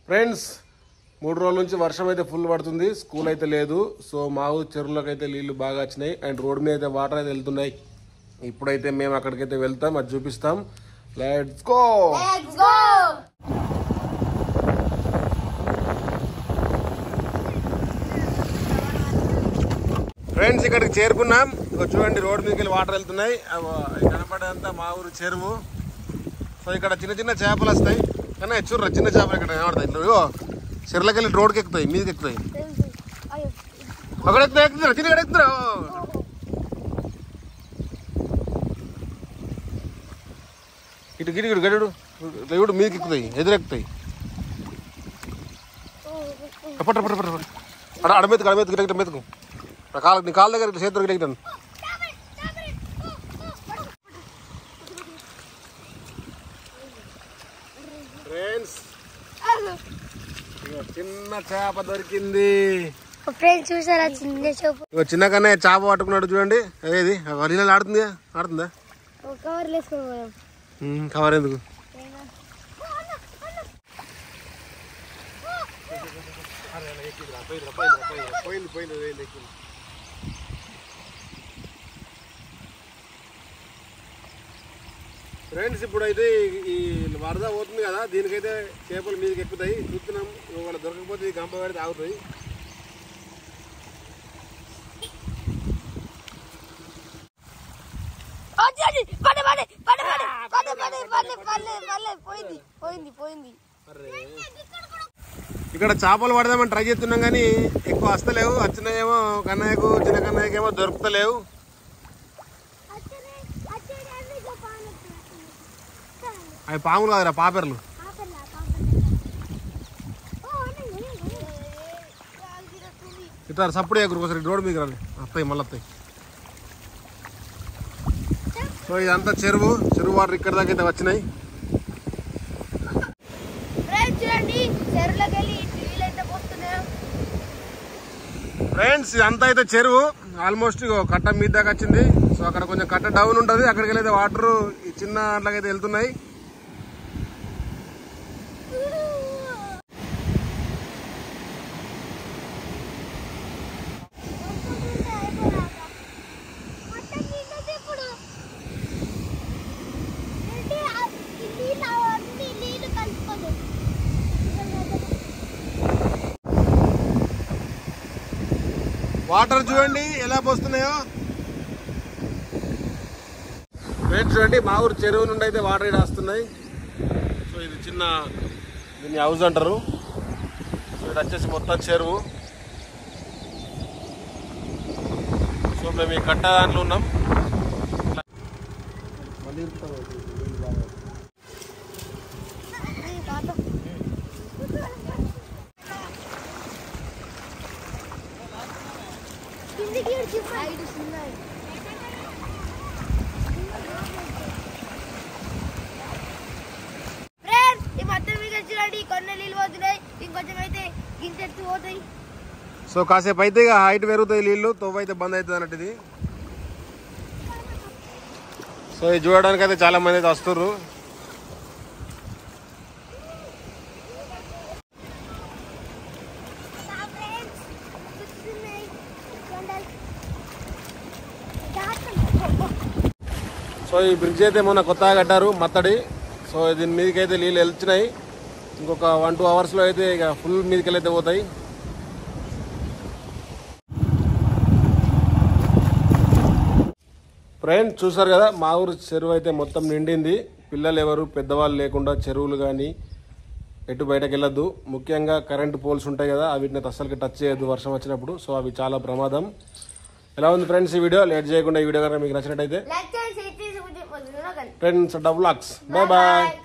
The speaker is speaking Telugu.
ఫ్రెండ్స్ మూడు రోజుల నుంచి వర్షం అయితే ఫుల్ పడుతుంది స్కూల్ అయితే లేదు సో మా ఊరు చెరువులకు అయితే నీళ్లు బాగా వచ్చినాయి అండ్ రోడ్ మీద అయితే వాటర్ అయితే వెళ్తున్నాయి ఇప్పుడైతే మేము అక్కడికైతే వెళ్తాం అది చూపిస్తాం let's go Let's go! Friends ఇక్కడికి చేరుకున్నాం ఇక చూడండి రోడ్ మీదకి వెళ్ళి వాటర్ వెళ్తున్నాయి అవి కనపడేంతా మా ఊరు చెరువు సో ఇక్కడ చిన్న చిన్న చేపలు వస్తాయి కానీ చూడరా చిన్న చేపలు ఇక్కడ కనబడతాయి ఇట్లా ఇగో చెరువులకి వెళ్ళి రోడ్కి ఎక్కుతాయి మీదకి ఎక్కుతాయి అయ్యో అక్కడ ఎక్కుతాయి ఎక్కుతున్నారు చిన్న ఎక్కుతున్నారు ఇటు గిడి ఇటు గడుడు ఇట్లా ఇవిడు మీదకి ఎక్కుతాయి ఎదురెక్కుతాయి పట్ట పట్ట పట్ట పట్ట అడ అడమెత్తుకు అడమెత్తుకు గిట గిట మెతుకు నా కాలు నీ కాళ్ళ దగ్గర ఇట్లా చేతులు గిట గిటాను ఫ్రెండ్స్ చిన్న చేప దొరికింది ఫ్రెండ్స్ చూసారా చిన్న చూపు ఇగో చిన్న కన్నా చేప పట్టుకున్నాడు చూడండి ఏది నీళ్ళు ఆడుతుంది ఆడుతుందా కవర్ వేసుకొని పోయాం ఉమ్, కవర్ ఎందుకు ఫ్రెండ్స్ ఇప్పుడైతే ఈ- ఈ వరద పోతుంది కదా దీనికైతే చేపలు మీదకి ఎక్కుతాయి చూస్తున్నాం ఇవాళ దొరకకపోతే ఈ గంప పెడితే ఆగుతాయి వచ్చేది పడే పడే పడే పడే పడే పడే పడే పడే పడే పోయింది పోయింది పోయింది ఇక్కడ చేపలు పడదామని ట్రై చేస్తున్నాం కానీ ఎక్కువ వస్తలేవు వచ్చినాయేమో కన్నయ్యకు చిన్న కన్నయ్యకి ఏమో దొరుకుతలేవు అవి పాములు కాదురా పాపెర్లు ఇట్లా సప్పుడు ఎగురు ఒకసారి రోడ్డు మీకు రండి వస్తాయి మళ్ళీ వస్తాయి సో ఇదంతా చెరువు చెరువు వాటర్ ఇక్కడ దాకా అయితే వచ్చినాయి ఫ్రెండ్స్ చూడండి చెరువులోకి వెళ్ళి నీళ్ళు అయితే పోస్తున్నాయో ఫ్రెండ్స్ ఇదంతా అయితే చెరువు ఆల్మోస్ట్ ఇగో కట్ట మీద దాకా వచ్చింది సో అక్కడ కొంచెం కట్ట డౌన్ ఉంటుంది అక్కడికి వెళ్ళి వాటర్ ఈ చిన్న అట్లాగైతే వెళ్తున్నాయి వాటర్ చూడండి ఎలా పోస్తున్నాయో ఫ్రెండ్స్ చూడండి మా ఊరు చెరువు నుండి అయితే వాటర్ ఇక్కడ వస్తున్నాయి సో ఇది చిన్న దీన్ని హౌస్ అంటారు సో ఇది వచ్చేసి మొత్తం చెరువు సో మేము ఈ కట్ట దాంట్లో ఉన్నాం ఫ్రెండ్స్ ఈ మొత్తం మీద చూడండి కొన్ని నీళ్ళు పోతున్నాయి ఇంకొంచెం అయితే గింజెత్తు పోతాయి సో కాసేపు అయితే ఇక హైట్ పెరుగుతాయి నీళ్ళు తవ్వ అయితే బంద్ అవుతుంది అన్నట్టు ఇది సో ఇది చూడడానికి అయితే చాలా మంది అయితే వస్తుర్రు సో ఈ బ్రిడ్జ్ అయితే మొన్న కొత్తగా కట్టారు మత్తడి సో దీని మీదకి అయితే నీళ్ళు వెళ్తున్నాయి ఇంకొక వన్ టూ అవర్స్లో అయితే ఇక ఫుల్ మీదకి అయితే పోతాయి ఫ్రెండ్ చూసారు కదా మా ఊరు చెరువు అయితే మొత్తం నిండింది పిల్లలు ఎవరు పెద్దవాళ్ళు లేకుండా చెరువులు కానీ ఎటు బయటకు వెళ్ళొద్దు ముఖ్యంగా కరెంట్ పోల్స్ ఉంటాయి కదా వీటిని అస్సలకి టచ్ చేయొద్దు వర్షం వచ్చినప్పుడు సో అవి చాలా ప్రమాదం ఎలా ఉంది ఫ్రెండ్స్ ఈ వీడియో లేట్ చేయకుండా ఈ వీడియో కనుక మీకు నచ్చినట్టయితే లైక్ చేసి షేర్ చేసి friends double locks bye bye